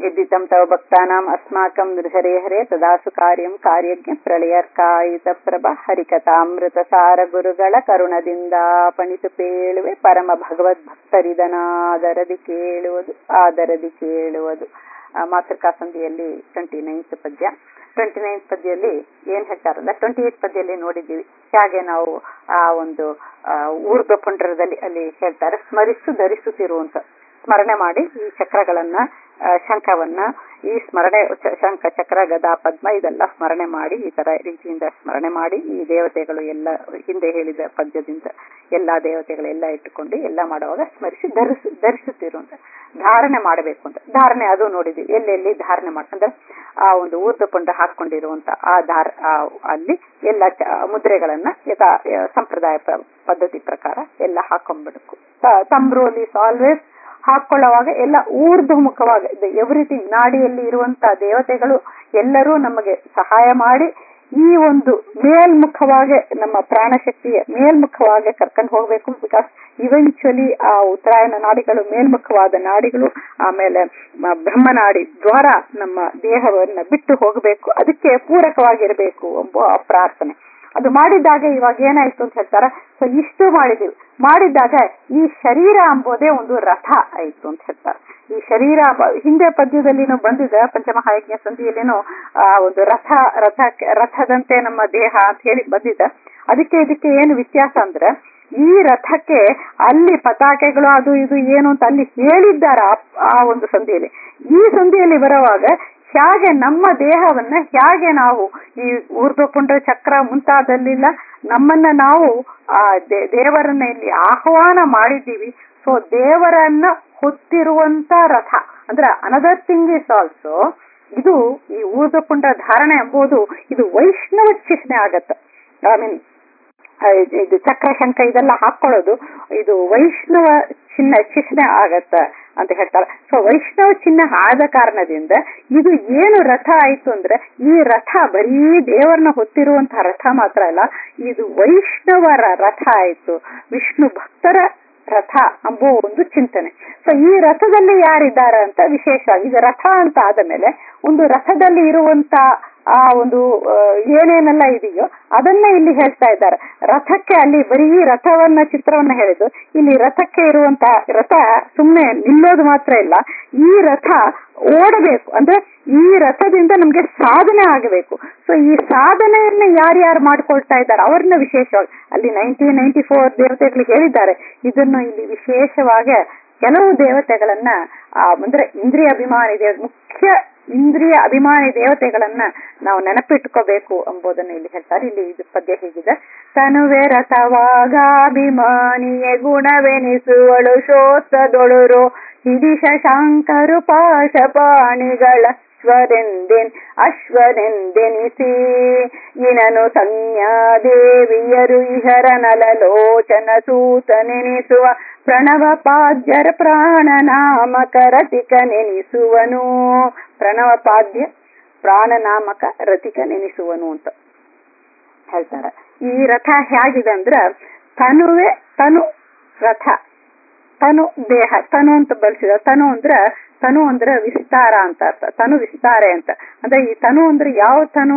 यद्दितं तव भक्तानाम् अस्माकं हरे हरे तदासु कार्यं ಕಾರ್ಯಜ್ಞ ಪ್ರಳಯರ್ಕಾಯಿತ ಪ್ರಭ ಹರಿಕಥಾಮೃತಸಾರ ಗುರುಗಳ ಕರುಣದಿಂದ ಪಣಿತು ಪೇಳುವೆ ಪರಮ ಭಗವದ್ ಭಕ್ತರಿದನಾದರದಿ ಕೇಳುವುದು ಆದರದಿ ಕೇಳುವುದು ಮಾತೃಕಾ ಸಂಧಿಯಲ್ಲಿ ಟ್ವೆಂಟಿ ನೈನ್ತ್ ಪದ್ಯ ಟ್ವೆಂಟಿ ನೈನ್ತ್ ಪದ್ಯದಲ್ಲಿ ಏನ್ ಹೇಳ್ತಾರಲ್ಲ ಟ್ವೆಂಟಿ ಏಟ್ ಪದ್ಯದಲ್ಲಿ ನೋಡಿದ್ದೀವಿ ಹೇಗೆ ನಾವು ಆ ಒಂದು ಊರ್ಧ್ವ ಪುಂಡ್ರದಲ್ಲಿ ಅಲ್ಲಿ ಹೇಳ್ತಾರೆ ಸ್ಮರಿಸು ಧರಿಸುತ್ತಿರುವಂತ ಸ್ಮರಣೆ ಮಾಡಿ ಈ ಚಕ್ರಗಳನ್ನ ಶಂಖವನ್ನ ಈ ಸ್ಮರಣೆ ಶಂಖ ಚಕ್ರ ಗದಾ ಪದ್ಮ ಇದೆಲ್ಲ ಸ್ಮರಣೆ ಮಾಡಿ ಈ ತರ ರೀತಿಯಿಂದ ಸ್ಮರಣೆ ಮಾಡಿ ಈ ದೇವತೆಗಳು ಎಲ್ಲ ಹಿಂದೆ ಹೇಳಿದ ಪದ್ಯದಿಂದ ಎಲ್ಲಾ ದೇವತೆಗಳೆಲ್ಲ ಇಟ್ಟುಕೊಂಡು ಎಲ್ಲ ಮಾಡುವಾಗ ಸ್ಮರಿಸಿ ಧರಿಸು ಧರಿಸುತ್ತಿರುವಂತ ಧಾರಣೆ ಮಾಡಬೇಕು ಅಂತ ಧಾರಣೆ ಅದು ನೋಡಿದ್ವಿ ಎಲ್ಲೆಲ್ಲಿ ಧಾರಣೆ ಮಾಡ್ಕೊಂಡ್ರೆ ಆ ಒಂದು ಊರ್ಧಪುಂಡ ಹಾಕೊಂಡಿರುವಂತ ಆ ಧಾರ ಅಲ್ಲಿ ಎಲ್ಲ ಮುದ್ರೆಗಳನ್ನ ಯಥಾ ಸಂಪ್ರದಾಯ ಪದ್ಧತಿ ಪ್ರಕಾರ ಎಲ್ಲ ಹಾಕೊಂಡ್ಬಿಡಕು ತಮ್ರೋಲ್ ಇಸ್ ಆಲ್ವೇಸ್ ಹಾಕೊಳ್ಳುವಾಗ ಎಲ್ಲ ಊರ್ಧ್ವಮುಖವಾಗಿ ಎವ್ರಿಥಿಂಗ್ ನಾಡಿಯಲ್ಲಿ ಇರುವಂತಹ ದೇವತೆಗಳು ಎಲ್ಲರೂ ನಮಗೆ ಸಹಾಯ ಮಾಡಿ ಈ ಒಂದು ಮೇಲ್ಮುಖವಾಗಿ ನಮ್ಮ ಪ್ರಾಣಶಕ್ತಿಯ ಮೇಲ್ಮುಖವಾಗಿ ಕರ್ಕೊಂಡು ಹೋಗ್ಬೇಕು ಬಿಕಾಸ್ ಇವೆಂಚುಲಿ ಆ ಉತ್ತರಾಯಣ ನಾಡಿಗಳು ಮೇಲ್ಮುಖವಾದ ನಾಡಿಗಳು ಆಮೇಲೆ ಬ್ರಹ್ಮನಾಡಿ ದ್ವಾರ ನಮ್ಮ ದೇಹವನ್ನ ಬಿಟ್ಟು ಹೋಗಬೇಕು ಅದಕ್ಕೆ ಪೂರಕವಾಗಿರಬೇಕು ಎಂಬ ಪ್ರಾರ್ಥನೆ ಅದು ಮಾಡಿದಾಗ ಇವಾಗ ಏನಾಯ್ತು ಅಂತ ಹೇಳ್ತಾರ ಸೊ ಇಷ್ಟು ಮಾಡಿದೀವಿ ಮಾಡಿದಾಗ ಈ ಶರೀರ ಎಂಬುದೇ ಒಂದು ರಥ ಆಯ್ತು ಅಂತ ಹೇಳ್ತಾರೆ ಈ ಶರೀರ ಹಿಂದೆ ಪದ್ಯದಲ್ಲಿನೂ ಬಂದಿದೆ ಪಂಚಮಹಾಯಜ್ಞ ಸಂಧಿಯಲ್ಲೇನೋ ಆ ಒಂದು ರಥ ರಥ ರಥದಂತೆ ನಮ್ಮ ದೇಹ ಅಂತ ಹೇಳಿ ಬಂದಿದೆ ಅದಕ್ಕೆ ಇದಕ್ಕೆ ಏನು ವ್ಯತ್ಯಾಸ ಅಂದ್ರೆ ಈ ರಥಕ್ಕೆ ಅಲ್ಲಿ ಪತಾಕೆಗಳು ಅದು ಇದು ಏನು ಅಂತ ಅಲ್ಲಿ ಹೇಳಿದ್ದಾರ ಆ ಒಂದು ಸಂಧಿಯಲ್ಲಿ ಈ ಸಂಧಿಯಲ್ಲಿ ಬರುವಾಗ ಹೇಗೆ ನಮ್ಮ ದೇಹವನ್ನ ಹೇಗೆ ನಾವು ಈ ಊರ್ಧ್ವಪುಂಡ ಚಕ್ರ ಮುಂತಾದಲ್ಲಿಲ್ಲ ನಮ್ಮನ್ನ ನಾವು ಆ ದೇವರನ್ನ ಇಲ್ಲಿ ಆಹ್ವಾನ ಮಾಡಿದ್ದೀವಿ ಸೊ ದೇವರನ್ನ ಹೊತ್ತಿರುವಂತ ರಥ ಅಂದ್ರೆ ಅನದರ್ ಥಿಂಗ್ ಇಸ್ ಆಲ್ಸೋ ಇದು ಈ ಊರ್ಧ್ವಪುಂಡ ಧಾರಣೆ ಎಂಬುದು ಇದು ವೈಷ್ಣವ ಚಿಹ್ನೆ ಆಗತ್ತೆ ಐ ಮೀನ್ ಇದು ಚಕ್ರ ಶಂಕ ಇದೆಲ್ಲ ಹಾಕೊಳ್ಳೋದು ಇದು ವೈಷ್ಣವ ಚಿಹ್ನೆ ಚಿಹ್ನೆ ಆಗತ್ತ ಅಂತ ಹೇಳ್ತಾರೆ ಸೊ ವೈಷ್ಣವ ಚಿಹ್ನೆ ಆದ ಕಾರಣದಿಂದ ಇದು ಏನು ರಥ ಆಯ್ತು ಅಂದ್ರೆ ಈ ರಥ ಬರೀ ದೇವರನ್ನ ಹೊತ್ತಿರುವಂತಹ ರಥ ಮಾತ್ರ ಅಲ್ಲ ಇದು ವೈಷ್ಣವರ ರಥ ಆಯ್ತು ವಿಷ್ಣು ಭಕ್ತರ ರಥ ಎಂಬೋ ಒಂದು ಚಿಂತನೆ ಸೊ ಈ ರಥದಲ್ಲಿ ಯಾರಿದ್ದಾರೆ ಅಂತ ವಿಶೇಷವಾಗಿ ಇದು ರಥ ಅಂತ ಆದ ಮೇಲೆ ಒಂದು ರಥದಲ್ಲಿ ಇರುವಂತ ಆ ಒಂದು ಏನೇನೆಲ್ಲ ಇದೆಯೋ ಅದನ್ನ ಇಲ್ಲಿ ಹೇಳ್ತಾ ಇದ್ದಾರೆ ರಥಕ್ಕೆ ಅಲ್ಲಿ ಬರೀ ರಥವನ್ನ ಚಿತ್ರವನ್ನ ಹೇಳಿದ್ದು ಇಲ್ಲಿ ರಥಕ್ಕೆ ಇರುವಂತ ರಥ ಸುಮ್ಮನೆ ನಿಲ್ಲೋದು ಮಾತ್ರ ಇಲ್ಲ ಈ ರಥ ಓಡಬೇಕು ಅಂದ್ರೆ ಈ ರಥದಿಂದ ನಮ್ಗೆ ಸಾಧನೆ ಆಗಬೇಕು ಸೊ ಈ ಸಾಧನೆಯನ್ನ ಯಾರ್ಯಾರು ಮಾಡ್ಕೊಳ್ತಾ ಇದ್ದಾರೆ ಅವ್ರನ್ನ ವಿಶೇಷವಾಗಿ ಅಲ್ಲಿ ನೈನ್ಟೀನ್ ನೈನ್ಟಿ ಫೋರ್ ದೇವತೆಗಳಿಗೆ ಹೇಳಿದ್ದಾರೆ ಇದನ್ನು ಇಲ್ಲಿ ವಿಶೇಷವಾಗಿ ಕೆಲವು ದೇವತೆಗಳನ್ನ ಆ ಅಂದ್ರೆ ಇಂದ್ರಿಯ ಅಭಿಮಾನಿ ದೇವ ಮುಖ್ಯ ಇಂದ್ರಿಯ ಅಭಿಮಾನಿ ದೇವತೆಗಳನ್ನ ನಾವು ನೆನಪಿಟ್ಕೋಬೇಕು ಎಂಬುದನ್ನ ಇಲ್ಲಿ ಹೇಳ್ತಾರೆ ಇಲ್ಲಿ ಇದು ಪದ್ಯ ಹೀಗಿದೆ ತನುವೆ ರಥವಾಗಾಭಿಮಾನಿಯ ಗುಣವೆನಿಸುವಳು ಶೋತ್ಸದೊಳುರು ಹಿಡಿಶ ಶಾಂಕರು ಪಾಶಪಾಣಿಗಳ ಅಶ್ವರೆಂದೆನ್ ಅಶ್ವರೆಂದೆನಿಸಿ ಇನನು ಸಂಜ್ಞಾದೇವಿಯರು ಇಹರ ನಲಲೋಚನ ಸೂತನೆನಿಸುವ ಪ್ರಣವ ಪಾದ್ಯರ ಪ್ರಾಣ ನಾಮಕ ರತಿಕ ನೆನಿಸುವನು ಪ್ರಣವ ಪಾದ್ಯ ಪ್ರಾಣನಾಮಕ ರತಿಕ ನೆನಿಸುವನು ಅಂತ ಹೇಳ್ತಾರೆ ಈ ರಥ ಹೇಗಿದೆ ಅಂದ್ರ ತನುವೆ ತನು ರಥ ತನು ದೇಹ ತನು ಅಂತ ಬಳಸಿದ ತನು ಅಂದ್ರ ತನು ಅಂದ್ರ ವಿಸ್ತಾರ ಅಂತ ಅರ್ಥ ತನು ವಿಸ್ತಾರೆ ಅಂತ ಅಂದ್ರೆ ಈ ತನು ಅಂದ್ರೆ ಯಾವ ತನು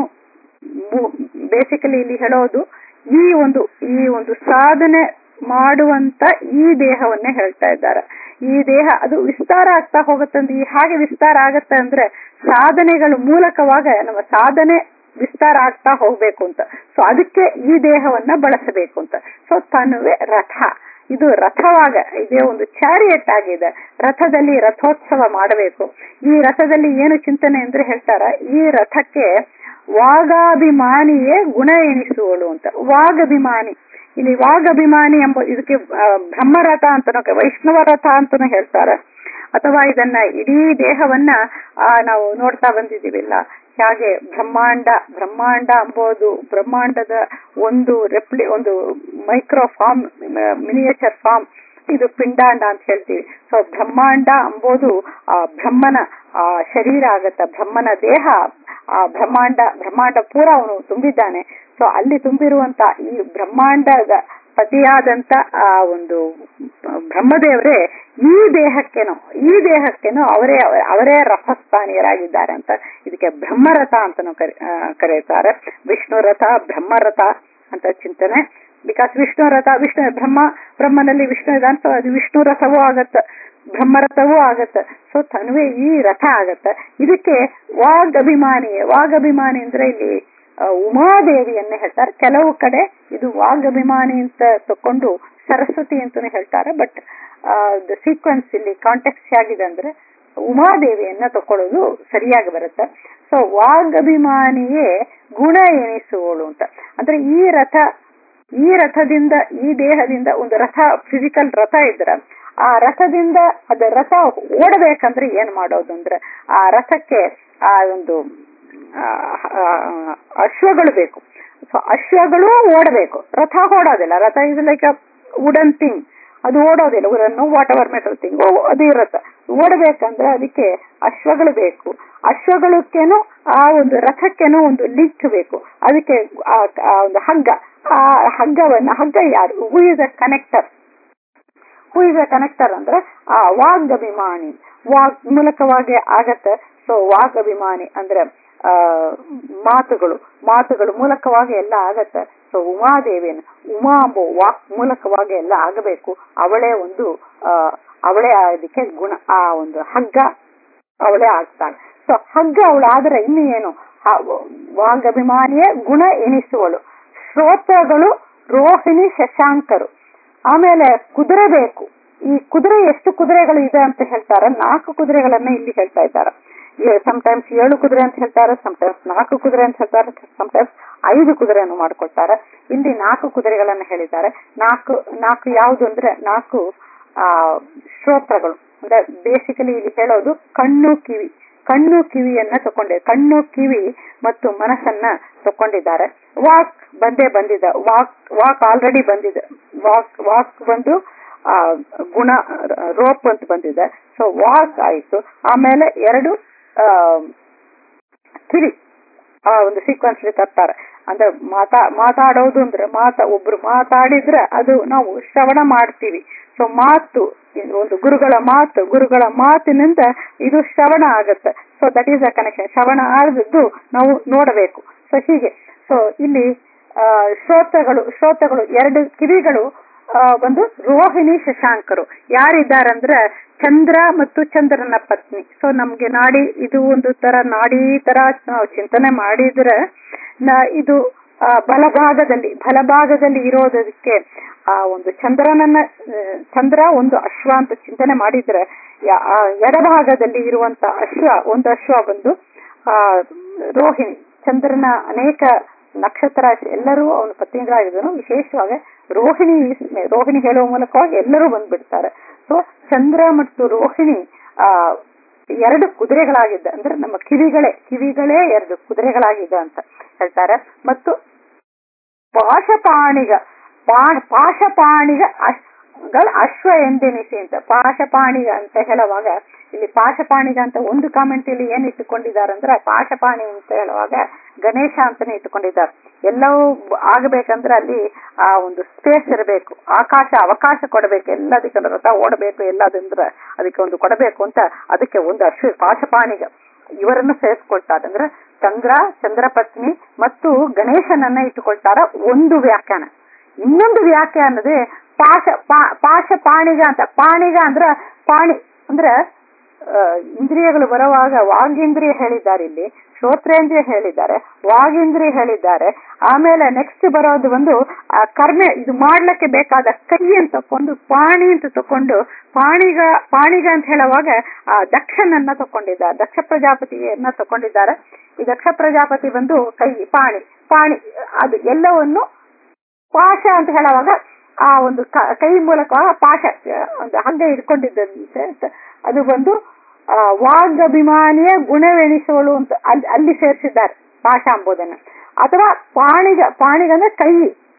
ಬೇಸಿಕಲಿ ಇಲ್ಲಿ ಹೇಳೋದು ಈ ಒಂದು ಈ ಒಂದು ಸಾಧನೆ ಮಾಡುವಂತ ಈ ದೇಹವನ್ನೇ ಹೇಳ್ತಾ ಇದ್ದಾರೆ ಈ ದೇಹ ಅದು ವಿಸ್ತಾರ ಆಗ್ತಾ ಹೋಗುತ್ತಂದ್ರೆ ಈ ಹಾಗೆ ವಿಸ್ತಾರ ಆಗತ್ತೆ ಅಂದ್ರೆ ಸಾಧನೆಗಳ ಮೂಲಕವಾಗ ನಮ್ಮ ಸಾಧನೆ ವಿಸ್ತಾರ ಆಗ್ತಾ ಹೋಗ್ಬೇಕು ಅಂತ ಸೊ ಅದಕ್ಕೆ ಈ ದೇಹವನ್ನ ಬಳಸಬೇಕು ಅಂತ ಸೊ ತನುವೆ ರಥ ಇದು ರಥವಾಗ ಇದೇ ಒಂದು ಚಾರಿಯಟ್ ಆಗಿದೆ ರಥದಲ್ಲಿ ರಥೋತ್ಸವ ಮಾಡಬೇಕು ಈ ರಥದಲ್ಲಿ ಏನು ಚಿಂತನೆ ಅಂದ್ರೆ ಹೇಳ್ತಾರ ಈ ರಥಕ್ಕೆ ವಾಗಾಭಿಮಾನಿಯೇ ಗುಣ ಎನಿಸುವಳು ಅಂತ ವಾಗಭಿಮಾನಿ ಇಲ್ಲಿ ವಾಗಭಿಮಾನಿ ಎಂಬ ಇದಕ್ಕೆ ಬ್ರಹ್ಮರಥ ಅಂತನೂ ವೈಷ್ಣವ ರಥ ಅಂತಾನು ಹೇಳ್ತಾರೆ ಅಥವಾ ಇದನ್ನ ಇಡೀ ದೇಹವನ್ನ ಆ ನಾವು ನೋಡ್ತಾ ಬಂದಿದ್ದೀವಿಲ್ಲ ಹಾಗೆ ಬ್ರಹ್ಮಾಂಡ ಬ್ರಹ್ಮಾಂಡ ಎಂಬುದು ಬ್ರಹ್ಮಾಂಡದ ಒಂದು ರೆಪ್ಲಿ ಒಂದು ಮೈಕ್ರೋ ಫಾರ್ಮ್ ಮಿನಿಯೇಚರ್ ಫಾರ್ಮ್ ಇದು ಪಿಂಡಾಂಡ ಅಂತ ಹೇಳ್ತೀವಿ ಸೊ ಬ್ರಹ್ಮಾಂಡ ಎಂಬುದು ಆ ಬ್ರಹ್ಮನ ಆ ಶರೀರ ಆಗತ್ತ ಬ್ರಹ್ಮನ ದೇಹ ಆ ಬ್ರಹ್ಮಾಂಡ ಬ್ರಹ್ಮಾಂಡ ಪೂರ ಅವನು ತುಂಬಿದ್ದಾನೆ ಸೊ ಅಲ್ಲಿ ತುಂಬಿರುವಂತ ಈ ಬ್ರಹ್ಮಾಂಡದ ಪತಿಯಾದಂತ ಆ ಒಂದು ಬ್ರಹ್ಮದೇವರೇ ಈ ದೇಹಕ್ಕೇನೋ ಈ ದೇಹಕ್ಕೇನೋ ಅವರೇ ಅವರೇ ರಥಸ್ಥಾನೀಯರಾಗಿದ್ದಾರೆ ಅಂತ ಇದಕ್ಕೆ ಬ್ರಹ್ಮರಥ ಅಂತನೂ ಕರಿ ಆ, ಕರೀತಾರೆ ವಿಷ್ಣು ರಥ ಬ್ರಹ್ಮರಥ ಅಂತ ಚಿಂತನೆ ಬಿಕಾಸ್ ವಿಷ್ಣು ರಥ ವಿಷ್ಣು ಬ್ರಹ್ಮ ಬ್ರಹ್ಮನಲ್ಲಿ ವಿಷ್ಣು ಇದ್ದಾನೆ ಸೊ ಅದು ವಿಷ್ಣು ರಥವೂ ಆಗತ್ತೆ ಬ್ರಹ್ಮರಥವೂ ಆಗತ್ತೆ ಸೊ ತನ್ವೇ ಈ ರಥ ಆಗತ್ತೆ ಇದಕ್ಕೆ ವಾಗ್ ಅಭಿಮಾನಿ ವಾಗ್ ಅಭಿಮಾನಿ ಅಂದ್ರೆ ಇಲ್ಲಿ ಆ, ಉಮಾದೇವಿಯನ್ನ ಹೇಳ್ತಾರೆ ಕೆಲವು ಕಡೆ ಇದು ವಾಗ್ ಅಭಿಮಾನಿ ಅಂತ ತಕೊಂಡು ಸರಸ್ವತಿ ಅಂತಾನೆ ಹೇಳ್ತಾರೆ ಬಟ್ ಸೀಕ್ವೆನ್ಸ್ ಇಲ್ಲಿ ಕಾಂಟೆಕ್ಸ್ಟ್ ಆಗಿದೆ ಅಂದ್ರೆ ಉಮಾದೇವಿಯನ್ನ ತಕೊಳ್ಳೋದು ಸರಿಯಾಗಿ ಬರುತ್ತೆ ಸೊ ವಾಗ್ ಅಭಿಮಾನಿಯೇ ಗುಣ ಎನಿಸುವಳು ಅಂತ ಅಂದ್ರೆ ಈ ರಥ ಈ ರಥದಿಂದ ಈ ದೇಹದಿಂದ ಒಂದು ರಥ ಫಿಸಿಕಲ್ ರಥ ಇದ್ರ ಆ ರಥದಿಂದ ಅದ ರಥ ಓಡಬೇಕಂದ್ರೆ ಏನ್ ಮಾಡೋದು ಅಂದ್ರೆ ಆ ರಥಕ್ಕೆ ಆ ಒಂದು ಆ, ಆ, ಅಶ್ವಗಳು ಬೇಕು ಸೊ ಅಶ್ವಗಳು ಓಡಬೇಕು ರಥ ಓಡೋದಿಲ್ಲ ರಥ ಇದು ಲೈಕ್ ವುಡನ್ ಥಿಂಗ್ ಅದು ಓಡೋದಿಲ್ಲ ಊರನ್ನು ವಾಟ್ ಎವರ್ ಮೆಟಲ್ ಥಿಂಗ್ ಅದು ಇರುತ್ತೆ ಓಡಬೇಕಂದ್ರೆ ಅದಕ್ಕೆ ಅಶ್ವಗಳು ಬೇಕು ಅಶ್ವಗಳಕ್ಕೇನು ಆ ಒಂದು ರಥಕ್ಕೇನೋ ಒಂದು ಲಿಂಕ್ ಬೇಕು ಅದಕ್ಕೆ ಆ ಆ ಒಂದು ಹಗ್ಗ ಆ ಹಗ್ಗವನ್ನ ಹಗ್ಗ ಯಾರು who is a connector who is a connector ಅಂದ್ರೆ ಆ ವಾಗ್ ಅಭಿಮಾನಿ ವಾಗ್ ಮೂಲಕವಾಗಿ ಆಗತ್ತೆ ಸೊ ವಾಗ್ ಅಭಿಮಾನಿ ಅಂದ್ರೆ ಆ ಮಾತುಗಳು ಮಾತುಗಳು ಮೂಲಕವಾಗಿ ಎಲ್ಲ ಆಗತ್ತೆ ಸೊ ಉಮಾದೇವಿಯನ್ನು ಉಮಾ ಎಂಬ ವಾಕ್ ಮೂಲಕವಾಗಿ ಎಲ್ಲ ಆಗಬೇಕು ಅವಳೇ ಒಂದು ಆ ಅವಳೇ ಅದಕ್ಕೆ ಗುಣ ಆ ಒಂದು ಹಗ್ಗ ಅವಳೇ ಆಗ್ತಾಳೆ ಸೊ ಹಗ್ಗ ಅವಳು ಆದ್ರೆ ಇನ್ನು ಏನು ಆ ವಾಗಭಿಮಾನಿಯೇ ಗುಣ ಎನಿಸುವಳು ಶ್ರೋತ್ರಗಳು ರೋಹಿಣಿ ಶಶಾಂಕರು ಆಮೇಲೆ ಕುದುರೆ ಬೇಕು ಈ ಕುದುರೆ ಎಷ್ಟು ಕುದುರೆಗಳು ಇದೆ ಅಂತ ಹೇಳ್ತಾರೆ ನಾಲ್ಕು ಕುದುರೆಗಳನ್ನ ಇಲ್ಲಿ ಹೇಳ್ತಾ ಇದ್ದಾರೆ ಸಮಟೈಮ್ಸ್ ಏಳು ಕುದುರೆ ಅಂತ ಹೇಳ್ತಾರೆ ಸಮಟೈಮ್ಸ್ ನಾಲ್ಕು ಕುದುರೆ ಅಂತ ಹೇಳ್ತಾರೆ ಸಮಟೈಮ್ಸ್ ಐದು ಕುದುರೆಯನ್ನು ಮಾಡ್ಕೊಳ್ತಾರೆ ಇಲ್ಲಿ ನಾಲ್ಕು ಕುದುರೆಗಳನ್ನ ಹೇಳಿದ್ದಾರೆ ನಾಲ್ಕು ನಾಲ್ಕು ಯಾವುದು ಅಂದ್ರೆ ನಾಲ್ಕು ಆ ಶ್ರೋತ್ರಗಳು ಅಂದ್ರೆ ಬೇಸಿಕಲಿ ಇಲ್ಲಿ ಹೇಳೋದು ಕಣ್ಣು ಕಿವಿ ಕಣ್ಣು ಕಿವಿಯನ್ನ ತಕೊಂಡೆ ಕಣ್ಣು ಕಿವಿ ಮತ್ತು ಮನಸ್ಸನ್ನ ತಕೊಂಡಿದ್ದಾರೆ ವಾಕ್ ಬಂದೇ ಬಂದಿದೆ ವಾಕ್ ವಾಕ್ ಆಲ್ರೆಡಿ ಬಂದಿದೆ ವಾಕ್ ವಾಕ್ ಬಂದು ಆ ಗುಣ ರೋಪ್ ಅಂತ ಬಂದಿದೆ ಸೊ ವಾಕ್ ಆಯ್ತು ಆಮೇಲೆ ಎರಡು ಆ ಕಿವಿ ಆ ಒಂದು ಸೀಕ್ವೆನ್ಸ್ ತರ್ತಾರೆ ಅಂದ್ರೆ ಮಾತಾ ಮಾತಾಡೋದು ಅಂದ್ರೆ ಮಾತಾ ಒಬ್ರು ಮಾತಾಡಿದ್ರೆ ಅದು ನಾವು ಶ್ರವಣ ಮಾಡ್ತೀವಿ ಸೊ ಮಾತು ಒಂದು ಗುರುಗಳ ಮಾತು ಗುರುಗಳ ಮಾತಿನಿಂದ ಇದು ಶ್ರವಣ ಆಗುತ್ತೆ so that is a connection ಶ್ರವಣ ಆದದ್ದು ನಾವು ನೋಡಬೇಕು ಸೊ ಹೀಗೆ ಸೊ ಇಲ್ಲಿ ಆ ಶ್ರೋತಗಳು ಶ್ರೋತಗಳು ಎರಡು ಕಿವಿಗಳು ಆ, ಒಂದು ರೋಹಿಣಿ ಶಶಾಂಕರು ಯಾರಿದ್ದಾರಂದ್ರೆ ಚಂದ್ರ ಮತ್ತು ಚಂದ್ರನ ಪತ್ನಿ ಸೊ ನಮ್ಗೆ ನಾಡಿ ಇದು ಒಂದು ತರ ನಾಡಿ ತರ ನಾವು ಚಿಂತನೆ ಮಾಡಿದ್ರೆ ನ- ಇದು ಆ, ಬಲಭಾಗದಲ್ಲಿ ಬಲಭಾಗದಲ್ಲಿ ಇರೋದಕ್ಕೆ ಆ ಒಂದು ಚಂದ್ರನನ್ನ ಆ, ಚಂದ್ರ ಒಂದು ಅಶ್ವ ಅಂತ ಚಿಂತನೆ ಮಾಡಿದ್ರೆ ಯಾ- ಆ ಎಡಭಾಗದಲ್ಲಿ ಇರುವಂತ ಅಶ್ವ ಒಂದು ಅಶ್ವ ಬಂದು ಆ ರೋಹಿಣಿ ಚಂದ್ರನ ಅನೇಕ ನಕ್ಷತ್ರ ರಾಶಿ ಎಲ್ಲರೂ ಅವನು ಪತ್ನಿಗಳಾಗಿದ್ದನು ವಿಶೇಷವಾಗಿ ರೋಹಿಣಿ ರೋಹಿಣಿ ಹೇಳುವ ಮೂಲಕವಾಗಿ ಎಲ್ಲರೂ ಬಂದ್ಬಿಡ್ತಾರೆ ಸೊ ಚಂದ್ರ ಮತ್ತು ರೋಹಿಣಿ ಆ ಎರಡು ಕುದುರೆಗಳಾಗಿದ್ದ ಅಂದ್ರೆ ನಮ್ಮ ಕಿವಿಗಳೇ ಕಿವಿಗಳೇ ಎರಡು ಕುದುರೆಗಳಾಗಿದ್ದ ಅಂತ ಹೇಳ್ತಾರೆ ಮತ್ತು ಪಾಶಪಾಣಿಗ ಪಾ- ಪಾಶಪಾಣಿಗ ಅಶ್- ಗಳ ಅಶ್ವ ಎಂದೆನಿಸಿ ಅಂತ ಪಾಶಪಾಣಿಗ ಅಂತ ಹೇಳುವಾಗ ಇಲ್ಲಿ ಪಾಶಪಾಣಿಗ ಅಂತ ಒಂದು ಕಾಮೆಂಟ್ ಇಲ್ಲಿ ಏನ್ ಇಟ್ಟುಕೊಂಡಿದ್ದಾರೆ ಅಂದ್ರೆ ಪಾಶಪಾಣಿ ಅಂತ ಹೇಳುವಾಗ ಗಣೇಶ ಅಂತಾನೆ ಇಟ್ಟುಕೊಂಡಿದ್ದಾರೆ ಎಲ್ಲವೂ ಆಗಬೇಕಂದ್ರೆ ಅಲ್ಲಿ ಆ ಒಂದು ಸ್ಪೇಸ್ ಇರಬೇಕು ಆಕಾಶ ಅವಕಾಶ ಕೊಡಬೇಕು ಎಲ್ಲದಕ್ಕೆ ರಥ ಓಡಬೇಕು ಎಲ್ಲದಂದ್ರೆ ಅದಕ್ಕೆ ಒಂದು ಕೊಡಬೇಕು ಅಂತ ಅದಕ್ಕೆ ಒಂದು ಅಶ್ವ ಪಾಶಪಾಣಿಗ ಇವರನ್ನು ಸೇರಿಸ್ಕೊಳ್ತಾರೆ ಅಂದ್ರೆ ಚಂದ್ರ ಚಂದ್ರಪತ್ನಿ ಮತ್ತು ಗಣೇಶನನ್ನ ಇಟ್ಟುಕೊಳ್ತಾರ ಒಂದು ವ್ಯಾಖ್ಯಾನ ಇನ್ನೊಂದು ವ್ಯಾಖ್ಯಾನದೇ ಪಾಶ ಪಾ- ಪಾಶ ಪಾಣಿಗ ಅಂತ ಪಾಣಿಗ ಅಂದ್ರ ಪಾಣಿ ಅಂದ್ರ ಆ, ಇಂದ್ರಿಯಗಳು ಬರುವಾಗ ವಾಗೇಂದ್ರಿಯ ಹೇಳಿದ್ದಾರೆ ಇಲ್ಲಿ ಶ್ರೋತ್ರೇಂದ್ರಿಯ ಹೇಳಿದ್ದಾರೆ ವಾಗೇಂದ್ರಿಯ ಹೇಳಿದ್ದಾರೆ ಆಮೇಲೆ ನೆಕ್ಸ್ಟ್ ಬರೋದು ಒಂದು ಆ ಕರ್ಮೆ ಇದು ಮಾಡ್ಲಿಕ್ಕೆ ಬೇಕಾದ ಕೈ ಅಂತ ತಕೊಂಡು ಪಾಣಿ ಅಂತ ತಕೊಂಡು ಪಾಣಿಗ ಪಾಣಿಗ ಅಂತ ಹೇಳುವಾಗ ಆ ದಕ್ಷನನ್ನ ತಕೊಂಡಿದ್ದಾರೆ ದಕ್ಷ ಪ್ರಜಾಪತಿಯನ್ನ ತಕೊಂಡಿದ್ದಾರೆ ಈ ದಕ್ಷ ಪ್ರಜಾಪತಿ ಬಂದು ಕೈ ಪಾಣಿ ಪಾಣಿ ಅದು ಎಲ್ಲವನ್ನು ಪಾಶ ಅಂತ ಹೇಳುವಾಗ ಆ ಒಂದು ಕ- ಕೈ ಮೂಲಕ ಪಾಶ ಒಂದು ಹಗ್ಗ ಇಟ್ಕೊಂಡಿದ್ದಂತೆ ಅಂತ ಅದು ಬಂದು ಆ, ವಾಗಭಿಮಾನಿಯ ಗುಣವೆಣಿಸೋಳು ಅಂತ ಅಲ್ಲಿ ಅಲ್ಲಿ ಸೇರಿಸಿದ್ದಾರೆ ಪಾಶ ಎಂಬುದನ್ನ ಅಥವಾ ಪಾಣಿಗ ಪಾಣಿಗ ಅಂದ್ರೆ ಕೈ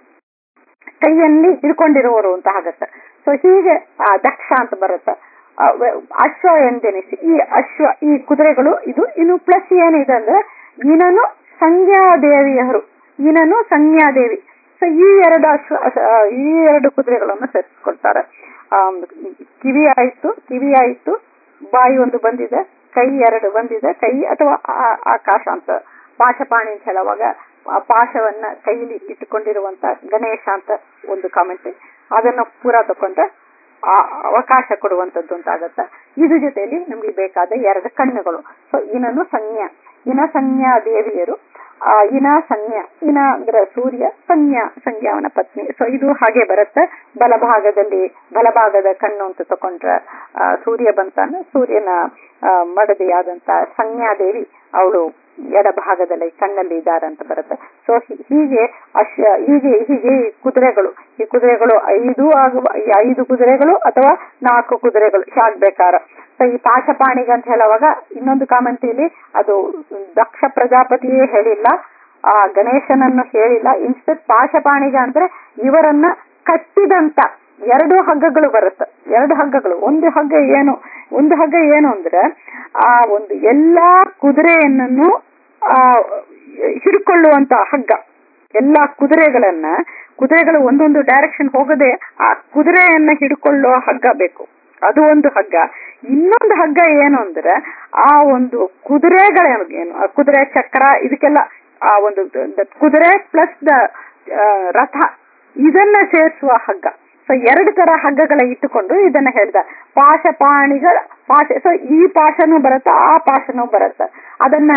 ಕೈಯಲ್ಲಿ ಹಿಡ್ಕೊಂಡಿರುವವರು ಅಂತ ಆಗತ್ತೆ ಸೊ ಹೀಗೆ ಆ ದಕ್ಷ ಅಂತ ಬರುತ್ತೆ ಆ, ವ- ಅಶ್ವ ಎಂದೆನಿಸಿ ಈ ಅಶ್ವ ಈ ಕುದುರೆಗಳು ಇದು ಇನ್ನು ಪ್ಲಸ್ ಏನಿದೆ ಅಂದ್ರೆ ಈನನು ಸಂಜ್ಞಾದೇವಿಯರು ಈನನು ಸಂಜ್ಞಾದೇವಿ ಸೊ ಈ ಎರಡು ಅಶ್ವ ಅಶ್ವ- ಆ, ಈ ಎರಡು ಕುದುರೆಗಳನ್ನು ಸೇರಿಸ್ಕೊಳ್ತಾರೆ ಆ, ಕಿವಿ ಆಯ್ತು ಕಿವಿ ಆಯ್ತು ಬಾಯಿ ಒಂದು ಬಂದಿದೆ ಕೈ ಎರಡು ಬಂದಿದೆ ಕೈ ಅಥವಾ ಆ- ಆಕಾಶ ಅಂತ ಪಾಶಪಾಣಿ ಅಂತ ಹೇಳುವಾಗ ಆ ಪಾಶವನ್ನ ಕೈಲಿ ಇಟ್ಟುಕೊಂಡಿರುವಂತ ಗಣೇಶ ಅಂತ ಒಂದು ಕಾಮೆಂಟ್ ಅದನ್ನ ಪೂರಾ ತಕೊಂಡ್ರೆ ಆ ಅವಕಾಶ ಕೊಡುವಂತದ್ದು ಅಂತ ಆಗತ್ತೆ ಇದ್ರ ಜೊತೆಯಲ್ಲಿ ನಮ್ಗೆ ಬೇಕಾದ ಎರಡು ಕಣ್ಣುಗಳು ಸೊ ಇನನು ಸಂಜ್ಞಾ ಇನ ಸಂಜ್ಞಾ ದೇವಿಯರು ಆ ಇನ ಸಂಜ್ಞಾ ಇನ ಅಂದ್ರೆ ಸೂರ್ಯ ಸಂಜ್ಞಾ ಸಂಜ್ಞಾ ಅವನ ಪತ್ನಿ ಸೊ ಇದು ಹಾಗೆ ಬರುತ್ತೆ ಬಲಭಾಗದಲ್ಲಿ ಬಲಭಾಗದ ಕಣ್ಣು ಅಂತ ತಕೊಂಡ್ರೆ ಆ, ಸೂರ್ಯ ಬಂತಾನೆ ಸೂರ್ಯನ ಆ, ಮಡದಿಯಾದಂತ ಸಂಜ್ಞಾದೇವಿ ಅವಳು ಎಡಭಾಗದಲ್ಲಿ ಕಣ್ಣಲ್ಲಿ ಇದ್ದಾರೆ ಅಂತ ಬರುತ್ತೆ ಸೊ ಹೀಗೆ ಅಶ್ವ ಹೀಗೆ ಹೀಗೆ ಈ ಕುದುರೆಗಳು ಈ ಕುದುರೆಗಳು ಐದು ಆಗುವ ಈ ಐದು ಕುದುರೆಗಳು ಅಥವಾ ನಾಲ್ಕು ಕುದುರೆಗಳು ಆಗ್ಬೇಕಾರ ಸೊ ಈ ಪಾಶಪಾಣಿಗೆ ಅಂತ ಹೇಳುವಾಗ ಇನ್ನೊಂದು ಕಾಮೆಂಟ್ ಇಲ್ಲಿ ಅದು ದಕ್ಷ ಪ್ರಜಾಪತಿಯೇ ಹೇಳಿಲ್ಲ ಆ ಗಣೇಶನನ್ನು ಹೇಳಿಲ್ಲ ಇನ್ಸ್ಟೆಡ್ ಪಾಶಪಾಣಿಗ ಅಂದ್ರೆ ಇವರನ್ನ ಕಟ್ಟಿದಂತ ಎರಡು ಹಗ್ಗಗಳು ಬರುತ್ತೆ ಎರಡು ಹಗ್ಗಗಳು ಒಂದು ಹಗ್ಗ ಏನು ಒಂದು ಹಗ್ಗ ಏನು ಅಂದ್ರೆ ಆ ಒಂದು ಎಲ್ಲಾ ಕುದುರೆಯನ್ನು ಆ ಹಿಡ್ಕೊಳ್ಳುವಂತ ಹಗ್ಗ ಎಲ್ಲಾ ಕುದುರೆಗಳನ್ನ ಕುದುರೆಗಳು ಒಂದೊಂದು ಡೈರೆಕ್ಷನ್ ಹೋಗದೆ ಆ ಕುದುರೆಯನ್ನ ಹಿಡ್ಕೊಳ್ಳೋ ಹಗ್ಗ ಬೇಕು ಅದು ಒಂದು ಹಗ್ಗ ಇನ್ನೊಂದು ಹಗ್ಗ ಏನು ಅಂದ್ರೆ ಆ ಒಂದು ಕುದುರೆಗಳೇನು ಆ ಕುದುರೆ ಚಕ್ರ ಇದಕ್ಕೆಲ್ಲ ಆ ಒಂದು ದ- ಕುದುರೆ ಪ್ಲಸ್ ದ ರಥ ಇದನ್ನ ಸೇರಿಸುವ ಹಗ್ಗ ಸೊ ಎರಡು ತರ ಹಗ್ಗಗಳ ಇಟ್ಟುಕೊಂಡು ಇದನ್ನ ಹೇಳ್ದ ಪಾಶಪಾಣಿಗಳ ಪಾಶ ಸೊ ಈ ಪಾಶನೂ ಬರುತ್ತೆ ಆ ಪಾಶನೂ ಬರುತ್ತೆ ಅದನ್ನ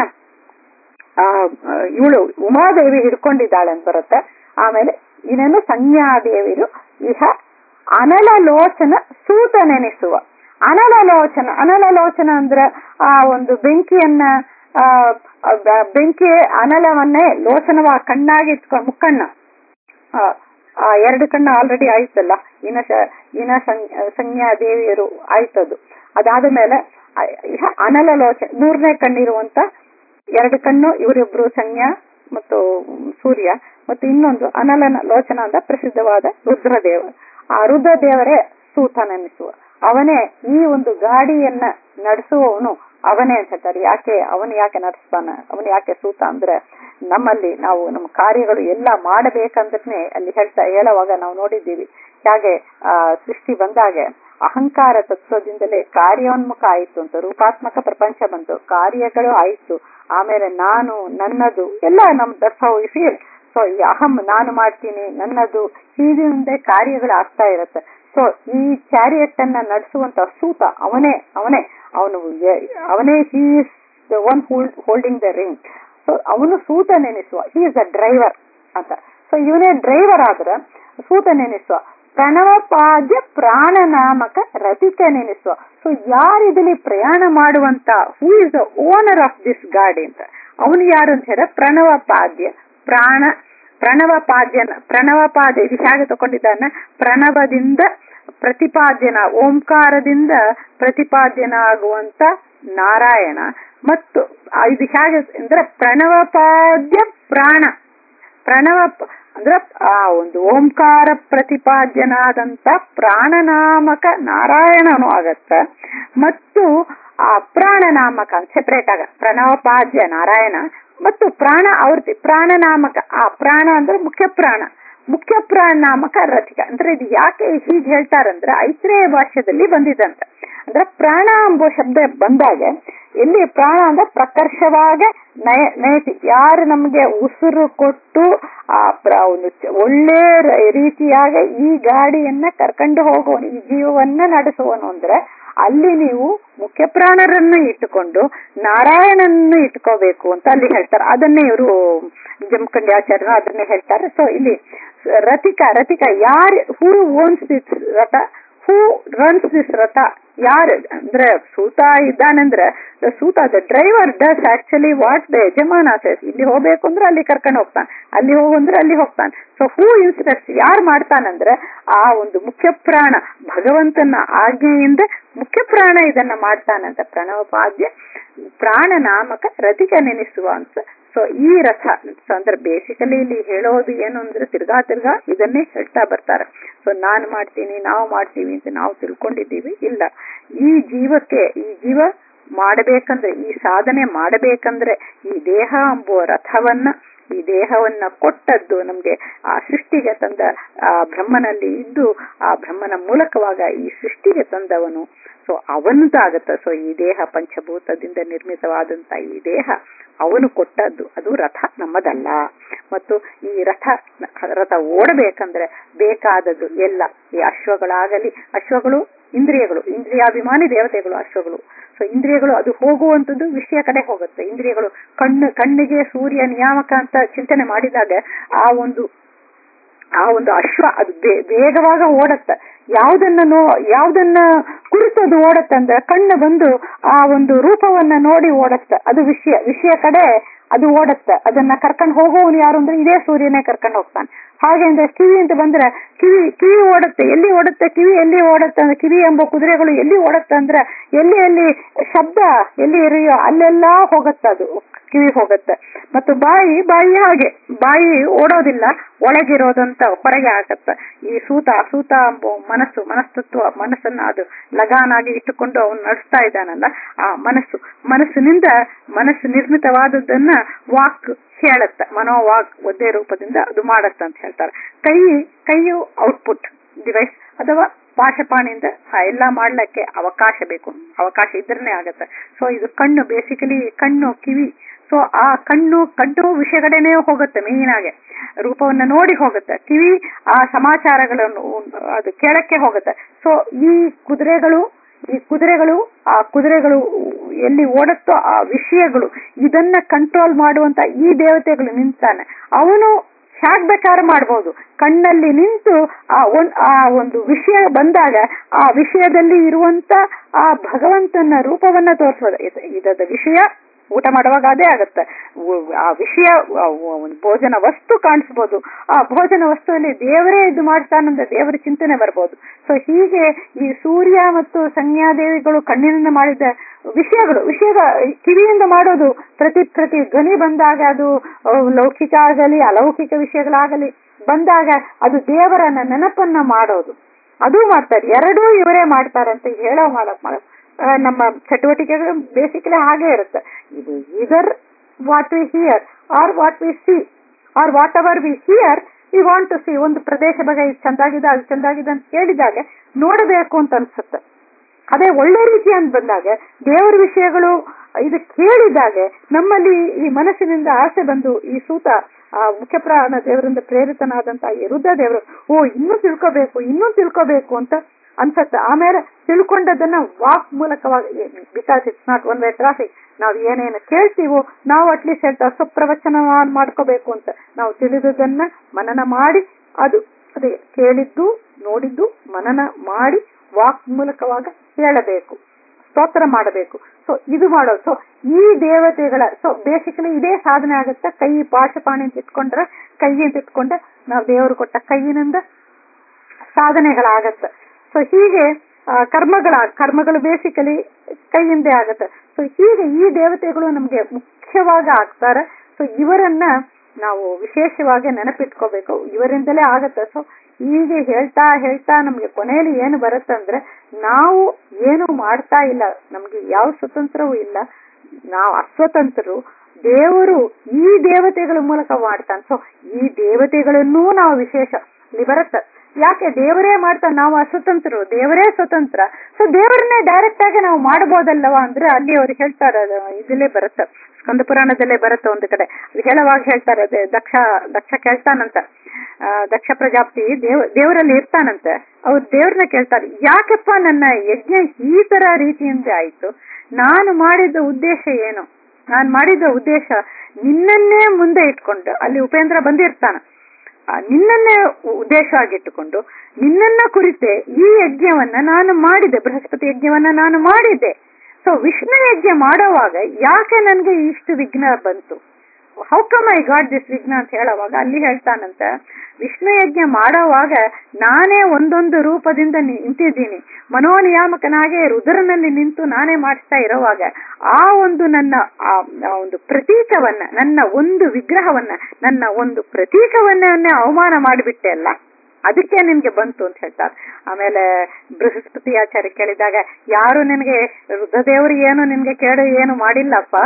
ಆ ಇವಳು ಉಮಾದೇವಿ ಹಿಡ್ಕೊಂಡಿದ್ದಾಳೆ ಅಂತ ಬರುತ್ತೆ ಆಮೇಲೆ ಇನ್ನೇನು ಸಂಜ್ಞಾದೇವಿರು ಇಹ ಅನಲಲೋಚನ ಸೂತ ನೆನೆಸುವ ಅನಲಲೋಚನ ಅನಲಲೋಚನ ಅಂದ್ರೆ ಆ ಒಂದು ಬೆಂಕಿಯನ್ನ ಆ ಆ ಬ- ಬೆಂಕಿ ಅನಲವನ್ನೇ ಲೋಚನವ ಕಣ್ಣಾಗಿ ಇಟ್ಕೊಂಡು ಮುಕ್ಕಣ್ಣ ಆ, ಆ ಎರಡು ಕಣ್ಣು ಆಲ್ರೆಡಿ ಆಯ್ತಲ್ಲ ಇನ ಶ- ಇನ ಸಂ- ಸಂಜ್ಞಾ ದೇವಿಯರು ಆಯ್ತದು ಅದಾದ ಮೇಲೆ ಆ, ಇಹ ಅನಲಲೋಚನ ಮೂರನೇ ಕಣ್ಣಿರುವಂತ ಎರಡು ಕಣ್ಣು ಇವರಿಬ್ರು ಸಂಜ್ಞಾ ಮತ್ತು ಸೂರ್ಯ ಮತ್ತು ಇನ್ನೊಂದು ಅನಲನ ಲೋಚನ ಅಂತ ಪ್ರಸಿದ್ಧವಾದ ರುದ್ರದೇವ ಆ ರುದ್ರದೇವರೇ ಸೂತನೆನಿಸುವ ಅವನೇ ಈ ಒಂದು ಗಾಡಿಯನ್ನ ನಡೆಸುವವನು ಅವನೇ ಅಂತ ಹೇಳ್ತಾರೆ ಯಾಕೆ ಅವನು ಯಾಕೆ ನಡೆಸ್ತಾನ ಅವನು ಯಾಕೆ ಸೂತ ಅಂದ್ರೆ ನಮ್ಮಲ್ಲಿ ನಾವು ನಮ್ಮ ಕಾರ್ಯಗಳು ಎಲ್ಲ ಮಾಡಬೇಕಂದ್ರೆ ಅಲ್ಲಿ ಹೇಳ್ತಾ ಹೇಳುವಾಗ ನಾವು ನೋಡಿದ್ದೀವಿ ಹೇಗೆ ಆ ಸೃಷ್ಟಿ ಬಂದಾಗೆ ಅಹಂಕಾರ ತತ್ವದಿಂದಲೇ ಕಾರ್ಯೋನ್ಮುಖ ಆಯಿತು ಅಂತ ರೂಪಾತ್ಮಕ ಪ್ರಪಂಚ ಬಂತು ಕಾರ್ಯಗಳು ಆಯಿತು ಆಮೇಲೆ ನಾನು ನನ್ನದು ಎಲ್ಲ ನಮ್ ದಟ್ಸ್ ಹೌ ಫೀಲ್ ಸೊ ಈ ಅಹಂ ನಾನು ಮಾಡ್ತೀನಿ ನನ್ನದು ಹೀಗೆ ಮುಂದೆ ಕಾರ್ಯಗಳು ಆಗ್ತಾ ಇರುತ್ತೆ ಸೊ ಈ ಚಾರಿಯಟ್ ಅನ್ನ ನಡೆಸುವಂತ ಸೂತ ಅವನೇ ಅವನೇ ಅವನು ಎ- ಅವನೇ he is the one holding the ring so ಅವನು ಸೂತ ನೆನೆಸುವ ಹಿ ಇಸ್ ದ ಡ್ರೈವರ್ ಅಂತ ಸೊ ಇವನೇ ಡ್ರೈವರ್ ಆದ್ರೆ ಸೂತ ನೆನೆಸುವ ಪ್ರಣವಪಾದ್ಯ ಪ್ರಾಣನಾಮಕ ರತಿಕ ನೆನೆಸುವ ಸೊ ಯಾರಿದಲ್ಲಿ ಪ್ರಯಾಣ ಮಾಡುವಂತ who is the owner of this ಗಾಡಿ ಅಂತ ಅವನು ಯಾರು ಅಂತ ಹೇಳಿದ್ರೆ ಪ್ರಣವಪಾದ್ಯ ಪ್ರಾಣ ಪ್ರಣವಪಾದ್ಯನ ಪ್ರಣವಪಾದ್ಯ ಇದು ಹೇಗೆ ತಗೊಂಡಿದ್ದಾನೆ ಪ್ರಣವದಿಂದ ಪ್ರತಿಪಾದ್ಯನ ಓಂಕಾರದಿಂದ ಪ್ರತಿಪಾದ್ಯನಾಗುವಂತ ನಾರಾಯಣ ಮತ್ತು ಆ ಇದು ಹೇಗೆ ಅಂದ್ರೆ ಪ್ರಣವಪಾದ್ಯ ಪ್ರಾಣ ಪ್ರಣವ ಪ- ಅಂದ್ರೆ ಆ ಒಂದು ಓಂಕಾರ ಪ್ರತಿಪಾದ್ಯನಾದಂತ ಪ್ರಾಣನಾಮಕ ನಾರಾಯಣನು ಆಗತ್ತ ಮತ್ತು ಆ ಪ್ರಾಣನಾಮಕ ಅಂತ ಸೆಪರೇಟ್ ಆಗ ಪ್ರಣವಪಾದ್ಯ ನಾರಾಯಣ ಮತ್ತು ಪ್ರಾಣ ಆವೃತ್ತಿ ಪ್ರಾಣನಾಮಕ ಆ ಪ್ರಾಣ ಅಂದ್ರೆ ಮುಖ್ಯ ಪ್ರಾಣ ಮುಖ್ಯ ಪ್ರಾಣ ನಾಮಕ ರಥಿಕ ಅಂದ್ರೆ ಇದು ಯಾಕೆ ಹೀಗೆ ಹೇಳ್ತಾರಂದ್ರೆ ಐತ್ರೇಯ ಭಾಷ್ಯದಲ್ಲಿ ಬಂದಿದಂತೆ ಅಂದ್ರೆ ಪ್ರಾಣ ಎಂಬ ಶಬ್ದ ಬಂದಾಗ ಇಲ್ಲಿ ಪ್ರಾಣ ಅಂದ್ರೆ ಪ್ರಕರ್ಷವಾಗ ನಯ ನಯತಿ ಯಾರು ನಮಗೆ ಉಸಿರು ಕೊಟ್ಟು ಆ ಪ್ರ- ಒಂದು ಚ- ಒಳ್ಳೆ ರ- ರೀತಿಯಾಗ ಈ ಗಾಡಿಯನ್ನ ಕರ್ಕೊಂಡು ಹೋಗುವನು ಈ ಜೀವವನ್ನ ನಡೆಸುವನು ಅಂದ್ರೆ ಅಲ್ಲಿ ನೀವು ಮುಖ್ಯ ಪ್ರಾಣರನ್ನು ಇಟ್ಟುಕೊಂಡು ನಾರಾಯಣನ್ನು ಇಟ್ಕೋಬೇಕು ಅಂತ ಅಲ್ಲಿ ಹೇಳ್ತಾರೆ ಅದನ್ನೇ ಇವರು ಜಮಖಂಡಿ ಆಚಾರ್ಯರು ಅದನ್ನೇ ಹೇಳ್ತಾರೆ ಸೊ ಇಲ್ಲಿ ರಥಿಕ ರಥಿಕ ಯಾರು ಹೂ ಓನ್ಸ್ ದಿಸ್ ರಥ ಹೂ ರನ್ಸ್ ದಿಸ್ ರಥ ಯಾರು ಅಂದ್ರೆ ಸೂತ ಇದ್ದಾನಂದ್ರೆ the ಸೂತ the driver does actually what the ಯಜಮಾನ says. ಇಲ್ಲಿ ಹೋಗ್ಬೇಕು ಅಂದ್ರೆ ಅಲ್ಲಿ ಕರ್ಕೊಂಡು ಹೋಗ್ತಾನೆ ಅಲ್ಲಿ ಹೋಗು ಅಂದ್ರೆ ಅಲ್ಲಿ ಹೋಗ್ತಾನೆ ಸೊ ಹೂ ಇನ್ಸ್ಟ್ರಕ್ಟ್ ಯಾರು ಮಾಡ್ತಾನಂದ್ರೆ ಆ ಒಂದು ಮುಖ್ಯ ಪ್ರಾಣ ಭಗವಂತನ ಆಜ್ಞೆಯಿಂದ ಮುಖ್ಯ ಪ್ರಾಣ ಇದನ್ನ ಮಾಡ್ತಾನಂತ ಪ್ರಣವಪಾದ್ಯ ಪ್ರಾಣ ನಾಮಕ ರಥಿಕ ನೆನೆಸುವ ಅಂತ ಸೊ ಈ ರಥ ಸೊ ಅಂದ್ರೆ ಬೇಸಿಕಲಿ ಇಲ್ಲಿ ಹೇಳೋದು ಏನು ಅಂದ್ರೆ ತಿರ್ಗಾ ತಿರ್ಗಾ ಇದನ್ನೇ ಹೇಳ್ತಾ ಬರ್ತಾರೆ ಸೊ ನಾನ್ ಮಾಡ್ತೀನಿ ನಾವು ಮಾಡ್ತೀವಿ ಅಂತ ನಾವು ತಿಳ್ಕೊಂಡಿದ್ದೀವಿ ಇಲ್ಲ ಈ ಜೀವಕ್ಕೆ ಈ ಜೀವ ಮಾಡಬೇಕಂದ್ರೆ ಈ ಸಾಧನೆ ಮಾಡಬೇಕಂದ್ರೆ ಈ ದೇಹ ಎಂಬುವ ರಥವನ್ನ ಈ ದೇಹವನ್ನ ಕೊಟ್ಟದ್ದು ನಮ್ಗೆ ಆ ಸೃಷ್ಟಿಗೆ ತಂದ ಆ ಬ್ರಹ್ಮನಲ್ಲಿ ಇದ್ದು ಆ ಬ್ರಹ್ಮನ ಮೂಲಕವಾಗ ಈ ಸೃಷ್ಟಿಗೆ ತಂದವನು ಸೊ ಅವನದಾಗತ್ತ ಸೊ ಈ ದೇಹ ಪಂಚಭೂತದಿಂದ ನಿರ್ಮಿತವಾದಂತ ಈ ದೇಹ ಅವನು ಕೊಟ್ಟದ್ದು ಅದು ರಥ ನಮ್ಮದಲ್ಲ ಮತ್ತು ಈ ರಥ ರಥ ಓಡಬೇಕಂದ್ರೆ ಬೇಕಾದದ್ದು ಎಲ್ಲ ಈ ಅಶ್ವಗಳಾಗಲಿ ಅಶ್ವಗಳು ಇಂದ್ರಿಯಗಳು ಇಂದ್ರಿಯಾಭಿಮಾನಿ ದೇವತೆಗಳು ಅಶ್ವಗಳು ಸೊ ಇಂದ್ರಿಯಗಳು ಅದು ಹೋಗುವಂಥದ್ದು ವಿಷಯ ಕಡೆ ಹೋಗುತ್ತೆ ಇಂದ್ರಿಯಗಳು ಕಣ್ಣು ಕಣ್ಣಿಗೆ ಸೂರ್ಯ ನಿಯಾಮಕ ಅಂತ ಚಿಂತನೆ ಮಾಡಿದಾಗ ಆ ಒಂದು ಆ ಒಂದು ಅಶ್ವ ಅದು ವೇಗವಾಗ ಓಡತ್ತ ಯಾವ್ದನ್ನ ನೋ ಯಾವ್ದನ್ನ ಕುರಿತು ಅದು ಓಡತ್ತೆ ಅಂದ್ರೆ ಕಣ್ಣು ಬಂದು ಆ ಒಂದು ರೂಪವನ್ನ ನೋಡಿ ಓಡತ್ತ ಅದು ವಿಷಯ ವಿಷಯ ಕಡೆ ಅದು ಓಡತ್ತ ಅದನ್ನ ಕರ್ಕೊಂಡು ಹೋಗುವವನು ಯಾರು ಅಂದ್ರೆ ಇದೇ ಸೂರ್ಯನೇ ಕರ್ಕೊಂಡು ಹೋಗ್ತಾನೆ ಹಾಗೆ ಅಂದ್ರೆ ಕಿವಿ ಅಂತ ಬಂದ್ರೆ ಕಿವಿ ಕಿವಿ ಓಡುತ್ತೆ ಎಲ್ಲಿ ಓಡುತ್ತೆ ಕಿವಿ ಎಲ್ಲಿ ಓಡುತ್ತೆ ಅಂದ್ರೆ ಕಿವಿ ಎಂಬ ಕುದುರೆಗಳು ಎಲ್ಲಿ ಓಡುತ್ತೆ ಅಂದ್ರೆ ಎಲ್ಲಿ ಎಲ್ಲಿ ಶಬ್ದ ಎಲ್ಲಿ ಇರಿಯೋ ಅಲ್ಲೆಲ್ಲ ಹೋಗುತ್ತೆ ಅದು ಕಿವಿ ಹೋಗುತ್ತೆ ಮತ್ತು ಬಾಯಿ ಬಾಯಿ ಹಾಗೆ ಬಾಯಿ ಓಡೋದಿಲ್ಲ ಒಳಗಿರೋದಂತ ಹೊರಗೆ ಆಗತ್ತ ಈ ಸೂತ ಸೂತ ಎಂಬ ಮನಸ್ಸು ಮನಸ್ತತ್ವ ಮನಸ್ಸನ್ನ ಅದು ಲಗಾನಾಗಿ ಇಟ್ಟುಕೊಂಡು ಅವನು ನಡೆಸ್ತಾ ಇದ್ದಾನಲ್ಲ ಆ ಮನಸ್ಸು ಮನಸ್ಸಿನಿಂದ ಮನಸ್ಸು ನಿರ್ಮಿತವಾದದ್ದನ್ನ ವಾಕ್ ಹೇಳತ್ತ ಮನೋವಾಕ್ ಒದ್ದೆ ರೂಪದಿಂದ ಅದು ಮಾಡತ್ತ ಅಂತ ಹೇಳ್ತಾರೆ ಕೈ ಕೈಯು ಔಟ್ಪುಟ್ ಡಿವೈಸ್ ಅಥವಾ ಪಾಶಪಾಣಿಯಿಂದ ಎಲ್ಲ ಮಾಡ್ಲಿಕ್ಕೆ ಅವಕಾಶ ಬೇಕು ಅವಕಾಶ ಇದ್ರನೇ ಆಗತ್ತೆ ಸೊ ಇದು ಕಣ್ಣು ಬೇಸಿಕಲಿ ಕಣ್ಣು ಕಿವಿ ಸೊ ಆ ಕಣ್ಣು ಕಣ್ಣು ವಿಷಯಗಡೆನೇ ಹೋಗುತ್ತೆ ಮೇನ್ ಆಗಿ ರೂಪವನ್ನ ನೋಡಿ ಹೋಗುತ್ತೆ ಕಿವಿ ಆ ಸಮಾಚಾರಗಳನ್ನು ಅದು ಕೇಳಕ್ಕೆ ಹೋಗುತ್ತೆ ಸೊ ಈ ಕುದುರೆಗಳು ಈ ಕುದುರೆಗಳು ಆ ಕುದುರೆಗಳು ಎಲ್ಲಿ ಓಡುತ್ತೋ ಆ ವಿಷಯಗಳು ಇದನ್ನ ಕಂಟ್ರೋಲ್ ಮಾಡುವಂತ ಈ ದೇವತೆಗಳು ನಿಂತಾನೆ ಅವನು ಹ್ಯಾಕ್ ಬೇಕಾದ್ರೆ ಮಾಡ್ಬೋದು ಕಣ್ಣಲ್ಲಿ ನಿಂತು ಆ ಒಂದ್ ಆ ಒಂದು ವಿಷಯ ಬಂದಾಗ ಆ ವಿಷಯದಲ್ಲಿ ಇರುವಂತ ಆ ಭಗವಂತನ ರೂಪವನ್ನ ತೋರಿಸೋದು ಇದದ ವಿಷಯ ಊಟ ಮಾಡುವಾಗ ಅದೇ ಆಗತ್ತೆ ಆ ವಿಷಯ ಒಂದು ಭೋಜನ ವಸ್ತು ಕಾಣಿಸ್ಬೋದು ಆ ಭೋಜನ ವಸ್ತುವಲ್ಲಿ ದೇವರೇ ಇದು ಮಾಡ್ತಾನಂದ್ರೆ ದೇವರ ಚಿಂತನೆ ಬರ್ಬೋದು ಸೊ ಹೀಗೆ ಈ ಸೂರ್ಯ ಮತ್ತು ಸಂಜ್ಞಾದೇವಿಗಳು ಕಣ್ಣಿನಿಂದ ಮಾಡಿದ ವಿಷಯಗಳು ವಿಷಯ ಕಿವಿಯಿಂದ ಮಾಡೋದು ಪ್ರತಿ ಪ್ರತಿ ಧ್ವನಿ ಬಂದಾಗ ಅದು ಲೌಕಿಕ ಆಗಲಿ ಅಲೌಕಿಕ ವಿಷಯಗಳಾಗಲಿ ಬಂದಾಗ ಅದು ದೇವರನ್ನ ನೆನಪನ್ನ ಮಾಡೋದು ಅದು ಮಾಡ್ತಾರೆ ಎರಡೂ ಇವರೇ ಮಾಡ್ತಾರೆ ಅಂತ ಹೇಳೋ ಮಾಡಕ್ ನಮ್ಮ ಚಟುವಟಿಕೆಗಳು ಬೇಸಿಕಲಿ ಹಾಗೆ ಇರುತ್ತೆ ಇದು ಇದರ್ what we hear are what we see are whatever we hear we want to see ಒಂದು ಪ್ರದೇಶ ಬಗ್ಗೆ ಇದು ಚಂದಾಗಿದೆ ಅದು ಚಂದಾಗಿದೆ ಅಂತ ಕೇಳಿದಾಗ ನೋಡಬೇಕು ಅಂತ ಅನ್ಸುತ್ತೆ ಅದೇ ಒಳ್ಳೆ ರೀತಿ ಅಂತ ಬಂದಾಗ ದೇವರ ವಿಷಯಗಳು ಇದು ಕೇಳಿದಾಗ ನಮ್ಮಲ್ಲಿ ಈ ಮನಸ್ಸಿನಿಂದ ಆಸೆ ಬಂದು ಈ ಸೂತ ಆ ಮುಖ್ಯಪ್ರಾಣ ದೇವರಿಂದ ಪ್ರೇರಿತನಾದಂತ ಈ ರುದ್ರ ದೇವರು ಓ ಇನ್ನೂ ತಿಳ್ಕೋಬೇಕು ಇನ್ನೂ ತಿಳ್ಕೋಬೇಕು ಅಂತ ಅನ್ಸತ್ತೆ ಆಮೇಲೆ ತಿಳ್ಕೊಂಡದನ್ನ ವಾಕ್ ಮೂಲಕವಾಗಿ because it's not one way traffic ನಾವು ಏನೇನು ಕೇಳ್ತೀವೋ ನಾವು ಅಟ್ಲೀಸ್ಟ್ ಹೇಳ್ತಾ ಸುಪ್ರವಚನ ಮಾಡ್ಕೋಬೇಕು ಅಂತ ನಾವು ತಿಳಿದುದನ್ನ ಮನನ ಮಾಡಿ ಅದು ಅದೇ ಕೇಳಿದ್ದು ನೋಡಿದ್ದು ಮನನ ಮಾಡಿ ವಾಕ್ ಮೂಲಕವಾಗ ಹೇಳಬೇಕು ಸ್ತೋತ್ರ ಮಾಡಬೇಕು ಸೊ ಇದು ಮಾಡೋದು ಸೊ ಈ ದೇವತೆಗಳ ಸೊ ಬೇಸಿಕಲಿ ಇದೇ ಸಾಧನೆ ಆಗುತ್ತೆ ಕೈ ಪಾಶಪಾಣಿ ಅಂತ ಇಟ್ಕೊಂಡ್ರೆ ಕೈ ಅಂತ ಇಟ್ಕೊಂಡ್ರೆ ನಾವು ದೇವರು ಕೊಟ್ಟ ಕೈಯಿನಿಂದ ಸಾಧನೆಗಳಾಗತ್ತೆ ಸೊ ಹೀಗೆ ಕರ್ಮಗಳ ಕರ್ಮಗಳು ಬೇಸಿಕಲಿ ಕೈಯಿಂದೇ ಆಗತ್ತೆ ಸೊ ಹೀಗೆ ಈ ದೇವತೆಗಳು ನಮ್ಗೆ ಮುಖ್ಯವಾಗಿ ಆಗ್ತಾರೆ ಸೊ ಇವರನ್ನ ನಾವು ವಿಶೇಷವಾಗಿ ನೆನಪಿಟ್ಕೋಬೇಕು ಇವರಿಂದಲೇ ಆಗತ್ತೆ ಸೊ ಹೀಗೆ ಹೇಳ್ತಾ ಹೇಳ್ತಾ ನಮ್ಗೆ ಕೊನೆಯಲ್ಲಿ ಏನು ಬರುತ್ತಂದ್ರೆ ನಾವು ಏನು ಮಾಡ್ತಾ ಇಲ್ಲ ನಮ್ಗೆ ಯಾವ ಸ್ವತಂತ್ರವೂ ಇಲ್ಲ ನಾವು ಅಸ್ವತಂತ್ರರು ದೇವರು ಈ ದೇವತೆಗಳ ಮೂಲಕ ಮಾಡ್ತಾನೆ ಸೊ ಈ ದೇವತೆಗಳನ್ನೂ ನಾವು ವಿಶೇಷ ಇಲ್ಲಿ ಬರುತ್ತೆ ಯಾಕೆ ದೇವರೇ ಮಾಡ್ತಾನೆ ನಾವು ಅಸ್ವತಂತ್ರರು ದೇವರೇ ಸ್ವತಂತ್ರ ಸೊ ದೇವರನ್ನೇ ಡೈರೆಕ್ಟ್ ಆಗಿ ನಾವು ಮಾಡಬಹುದಲ್ಲವ ಅಂದ್ರೆ ಅಲ್ಲಿ ಅವ್ರು ಹೇಳ್ತಾರೆ ಇದಲ್ಲೇ ಬರುತ್ತೆ ಸ್ಕಂದ ಪುರಾಣದಲ್ಲೇ ಬರುತ್ತೆ ಒಂದು ಕಡೆ ಅದು ಹೇಳುವಾಗ ಹೇಳ್ತಾರೆ ಅದೇ ದಕ್ಷ ದಕ್ಷ ಕೇಳ್ತಾನಂತ ದಕ್ಷ ಪ್ರಜಾಪತಿ ದೇವ ದೇವರಲ್ಲಿ ಇರ್ತಾನಂತೆ ಅವ್ರು ದೇವ್ರನ್ನ ಕೇಳ್ತಾರೆ ಯಾಕಪ್ಪ ನನ್ನ ಯಜ್ಞ ಈ ತರ ರೀತಿಯಿಂದ ಆಯ್ತು ನಾನು ಮಾಡಿದ ಉದ್ದೇಶ ಏನು ನಾನು ಮಾಡಿದ ಉದ್ದೇಶ ನಿನ್ನನ್ನೇ ಮುಂದೆ ಇಟ್ಕೊಂಡು ಅಲ್ಲಿ ಉಪೇಂದ್ರ ಬಂದಿರ್ತಾನ ನಿನ್ನನ್ನೇ ಉದ್ದೇಶವಾಗಿಟ್ಟುಕೊಂಡು ನಿನ್ನನ್ನ ಕುರಿತೆ ಈ ಯಜ್ಞವನ್ನ ನಾನು ಮಾಡಿದೆ ಬೃಹಸ್ಪತಿ ಯಜ್ಞವನ್ನ ನಾನು ಮಾಡಿದ್ದೆ ಸೊ ವಿಷ್ಣು ಯಜ್ಞ ಮಾಡೋವಾಗ ಯಾಕೆ ನನ್ಗೆ ಇಷ್ಟು ವಿಘ್ನ ಬಂತು how come I got this ವಿಘ್ನ ಅಂತ ಹೇಳುವಾಗ ಅಲ್ಲಿ ಹೇಳ್ತಾನಂತ ವಿಷ್ಣು ಯಜ್ಞ ಮಾಡೋವಾಗ ನಾನೇ ಒಂದೊಂದು ರೂಪದಿಂದ ನಿಂತಿದ್ದೀನಿ ಮನೋನಿಯಾಮಕನಾಗೆ ರುದ್ರನಲ್ಲಿ ನಿಂತು ನಾನೇ ಮಾಡಿಸ್ತಾ ಇರೋವಾಗ ಆ ಒಂದು ನನ್ನ ಆ ಒಂದು ಪ್ರತೀಕವನ್ನ ನನ್ನ ಒಂದು ವಿಗ್ರಹವನ್ನ ನನ್ನ ಒಂದು ಪ್ರತೀಕವನ್ನೇ ಅವಮಾನ ಮಾಡಿಬಿಟ್ಟೆ ಅಲ್ಲ ಅದಕ್ಕೆ ನಿನ್ಗೆ ಬಂತು ಅಂತ ಹೇಳ್ತಾರೆ ಆಮೇಲೆ ಬೃಹಸ್ಪತಿ ಆಚಾರ್ಯ ಕೇಳಿದಾಗ ಯಾರು ನಿನಗೆ ರುದ್ರದೇವರು ಏನು ನಿನ್ಗೆ ಕೇಳು ಏನು ಮಾಡಿಲ್ಲಪ್ಪ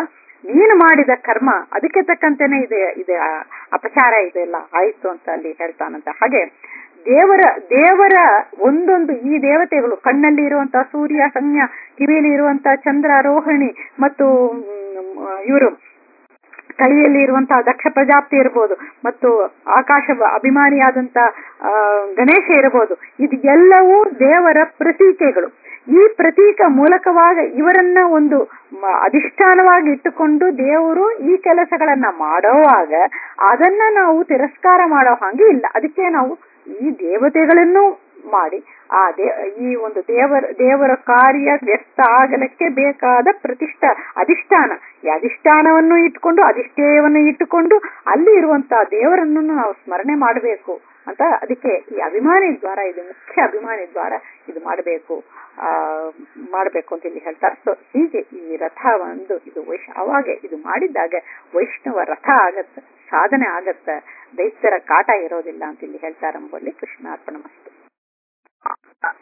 ನೀನು ಮಾಡಿದ ಕರ್ಮ ಅದಕ್ಕೆ ತಕ್ಕಂತೆನೆ ಇದೆ ಇದೆ ಆ ಅಪಚಾರ ಇದೆಲ್ಲ ಆಯ್ತು ಅಂತ ಅಲ್ಲಿ ಹೇಳ್ತಾನಂತ ಹಾಗೆ ದೇವರ ದೇವರ ಒಂದೊಂದು ಈ ದೇವತೆಗಳು ಕಣ್ಣಲ್ಲಿ ಇರುವಂತಹ ಸೂರ್ಯ ಸಂಜ್ಞ ಕಿವಿಯಲ್ಲಿ ಇರುವಂತಹ ಚಂದ್ರ ರೋಹಿಣಿ ಮತ್ತು ಇವರು ಕೈಯಲ್ಲಿ ಇರುವಂತಹ ದಕ್ಷ ಪ್ರಜಾಪ್ತಿ ಇರಬಹುದು ಮತ್ತು ಆಕಾಶ ಅಭಿಮಾನಿಯಾದಂತ ಆ, ಗಣೇಶ ಇರಬಹುದು ಇದು ಎಲ್ಲವೂ ದೇವರ ಪ್ರತೀಕೆಗಳು ಈ ಪ್ರತೀಕ ಮೂಲಕವಾಗ ಇವರನ್ನ ಒಂದು ಮ- ಅಧಿಷ್ಠಾನವಾಗಿ ಇಟ್ಟುಕೊಂಡು ದೇವರು ಈ ಕೆಲಸಗಳನ್ನ ಮಾಡೋವಾಗ ಅದನ್ನ ನಾವು ತಿರಸ್ಕಾರ ಮಾಡೋ ಹಾಗೆ ಇಲ್ಲ ಅದಕ್ಕೆ ನಾವು ಈ ದೇವತೆಗಳನ್ನು ಮಾಡಿ ಆ ದೇ ಈ ಒಂದು ದೇವರ ದೇವರ ಕಾರ್ಯ ವ್ಯಕ್ತ ಆಗಲಿಕ್ಕೆ ಬೇಕಾದ ಪ್ರತಿಷ್ಠ ಅಧಿಷ್ಠಾನ ಈ ಅಧಿಷ್ಠಾನವನ್ನು ಇಟ್ಕೊಂಡು ಅಧಿಷ್ಠೇಯವನ್ನು ಇಟ್ಟುಕೊಂಡು ಅಲ್ಲಿ ಇರುವಂತಹ ದೇವರನ್ನು ನಾವು ಸ್ಮರಣೆ ಮಾಡಬೇಕು ಅಂತ ಅದಕ್ಕೆ ಈ ಅಭಿಮಾನಿ ದ್ವಾರ ಇದು ಮುಖ್ಯ ಅಭಿಮಾನಿ ದ್ವಾರ ಇದು ಮಾಡಬೇಕು ಆ ಮಾಡಬೇಕು ಅಂತ ಇಲ್ಲಿ ಹೇಳ್ತಾರೆ ಸೊ ಹೀಗೆ ಈ ರಥ ಒಂದು ಇದು ವೈಶ್ ಅವಾಗೆ ಇದು ಮಾಡಿದಾಗ ವೈಷ್ಣವ ರಥ ಆಗತ್ತೆ ಸಾಧನೆ ಆಗತ್ತೆ ದೈತ್ಯರ ಕಾಟ ಇರೋದಿಲ್ಲ ಅಂತ ಇಲ್ಲಿ ಹೇಳ್ತಾರೆ ಎಂಬಲ್ಲಿ ಕೃಷ್ಣಾರ್ಪಣ ಮಸ್ತು